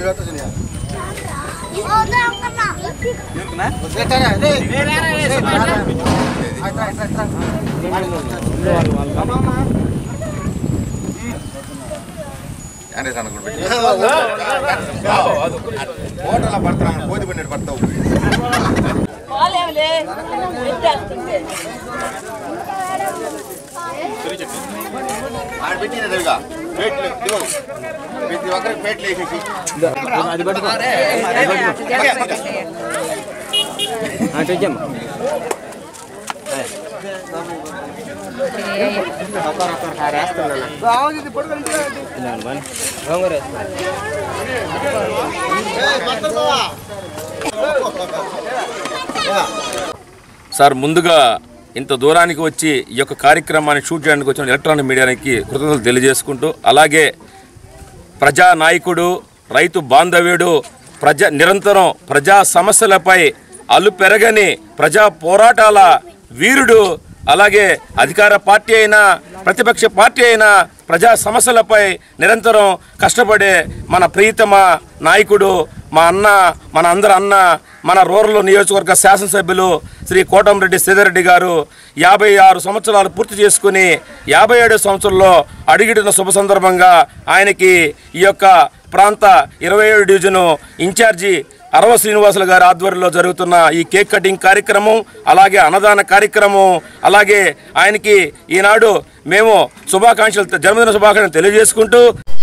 Hotel పడతాను కోతి పన్నెండు పడతావు పాలేవులే పెట్టేస్తుంటే ఆడ పెట్టినదిగా ప్లేట్లు ఇదిగో. ప్రతి ఒక్కరికి ప్లేట్లు వేసేసి సార్ ముందుగా ఇంత దూరానికి వచ్చి ఈ యొక్క కార్యక్రమాన్ని షూట్ చేయడానికి వచ్చిన ఎలక్ట్రానిక్ మీడియానికి కృతజ్ఞతలు తెలియజేసుకుంటూ అలాగే ప్రజా నాయకుడు రైతు బాంధవ్యుడు ప్రజా నిరంతరం ప్రజా సమస్యలపై అల్లు పెరగని ప్రజా పోరాటాల వీరుడు అలాగే అధికార పార్టీ అయినా ప్రతిపక్ష పార్టీ అయినా ప్రజా సమస్యలపై నిరంతరం కష్టపడే మన ప్రియతమ నాయకుడు మా అన్న మన అందరి అన్న మన రూరల్ నియోజకవర్గ శాసనసభ్యులు శ్రీ కోటంరెడ్డి శ్రీధర్రెడ్డి గారు యాభై ఆరు సంవత్సరాలు పూర్తి చేసుకుని యాభై ఏడు సంవత్సరంలో అడిగిడిన శుభ సందర్భంగా ఆయనకి ఈ యొక్క ప్రాంత ఇరవై ఏడు డివిజను ఇన్ఛార్జి అరవ శ్రీనివాసులు గారి ఆధ్వర్యంలో జరుగుతున్న ఈ కేక్ కటింగ్ కార్యక్రమం అలాగే అన్నదాన కార్యక్రమం అలాగే ఆయనకి ఈనాడు మేము శుభాకాంక్షలు జన్మదిన శుభాకాంక్షలు తెలియజేసుకుంటూ